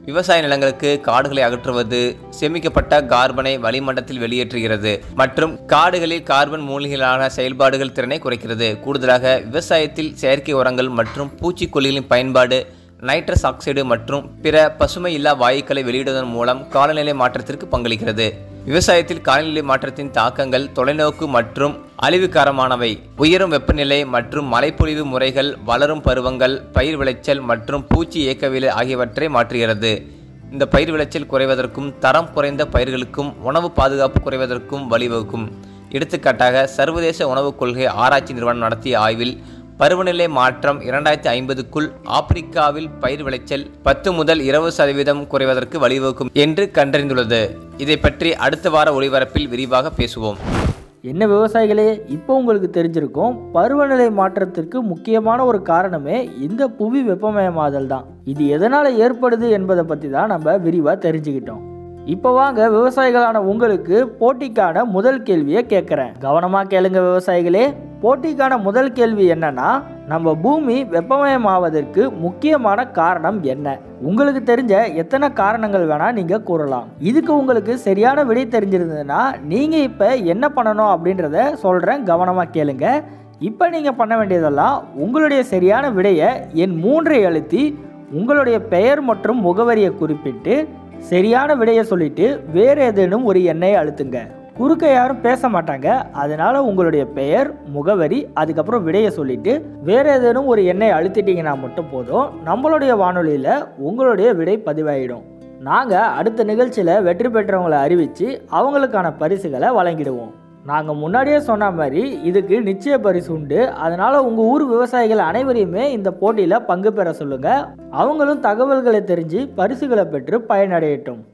விவசாய நிலங்களுக்கு காடுகளை அகற்றுவது சேமிக்கப்பட்ட கார்பனை வளிமண்டலத்தில் வெளியேற்றுகிறது மற்றும் காடுகளில் கார்பன் மூலிகைகளான செயல்பாடுகள் திறனை குறைக்கிறது கூடுதலாக விவசாயத்தில் செயற்கை உரங்கள் மற்றும் பூச்சிக்கொல்லிகளின் பயன்பாடு நைட்ரஸ் ஆக்சைடு மற்றும் பிற பசுமை இல்லா வாயுக்களை வெளியிடுவதன் மூலம் காலநிலை மாற்றத்திற்கு பங்களிக்கிறது விவசாயத்தில் காலநிலை மாற்றத்தின் தாக்கங்கள் தொலைநோக்கு மற்றும் அழிவுகரமானவை உயரும் வெப்பநிலை மற்றும் மழைப்பொழிவு முறைகள் வளரும் பருவங்கள் பயிர் விளைச்சல் மற்றும் பூச்சி இயக்கவியல் ஆகியவற்றை மாற்றுகிறது இந்த பயிர் விளைச்சல் குறைவதற்கும் தரம் குறைந்த பயிர்களுக்கும் உணவு பாதுகாப்பு குறைவதற்கும் வழிவகுக்கும் எடுத்துக்காட்டாக சர்வதேச உணவுக் கொள்கை ஆராய்ச்சி நிறுவனம் நடத்திய ஆய்வில் பருவநிலை மாற்றம் இரண்டாயிரத்தி ஐம்பதுக்குள் ஆப்பிரிக்காவில் பயிர் விளைச்சல் பத்து முதல் இருபது சதவீதம் குறைவதற்கு வழிவகுக்கும் என்று கண்டறிந்துள்ளது இதை பற்றி அடுத்த வார ஒளிபரப்பில் விரிவாக பேசுவோம் என்ன விவசாயிகளே இப்போ உங்களுக்கு தெரிஞ்சிருக்கும் பருவநிலை மாற்றத்திற்கு முக்கியமான ஒரு காரணமே இந்த புவி வெப்பமயமாதல் தான் இது எதனால் ஏற்படுது என்பதை பற்றி தான் நம்ம விரிவாக தெரிஞ்சுக்கிட்டோம் இப்போ வாங்க விவசாயிகளான உங்களுக்கு போட்டிக்கான முதல் கேள்வியை கேட்குறேன் கவனமாக கேளுங்க விவசாயிகளே போட்டிக்கான முதல் கேள்வி என்னன்னா நம்ம பூமி வெப்பமயமாவதற்கு முக்கியமான காரணம் என்ன உங்களுக்கு தெரிஞ்ச எத்தனை காரணங்கள் வேணா நீங்க கூறலாம் இதுக்கு உங்களுக்கு சரியான விடை தெரிஞ்சிருந்ததுன்னா நீங்க இப்ப என்ன பண்ணணும் அப்படின்றத சொல்றேன் கவனமா கேளுங்க இப்போ நீங்க பண்ண வேண்டியதெல்லாம் உங்களுடைய சரியான விடையை என் மூன்றை அழுத்தி உங்களுடைய பெயர் மற்றும் முகவரியை குறிப்பிட்டு சரியான விடையை சொல்லிட்டு வேறு ஏதேனும் ஒரு எண்ணை அழுத்துங்க குறுக்க யாரும் பேச மாட்டாங்க அதனால உங்களுடைய பெயர் முகவரி அதுக்கப்புறம் விடையை சொல்லிட்டு வேற ஏதேனும் ஒரு எண்ணை அழுத்திட்டீங்கன்னா மட்டும் போதும் நம்மளுடைய வானொலியில் உங்களுடைய விடை பதிவாயிடும் நாங்கள் அடுத்த நிகழ்ச்சியில் வெற்றி பெற்றவங்களை அறிவித்து அவங்களுக்கான பரிசுகளை வழங்கிடுவோம் நாங்கள் முன்னாடியே சொன்ன மாதிரி இதுக்கு நிச்சய பரிசு உண்டு அதனால் உங்கள் ஊர் விவசாயிகள் அனைவரையுமே இந்த போட்டியில் பங்கு பெற சொல்லுங்கள் அவங்களும் தகவல்களை தெரிஞ்சு பரிசுகளை பெற்று பயனடையட்டும்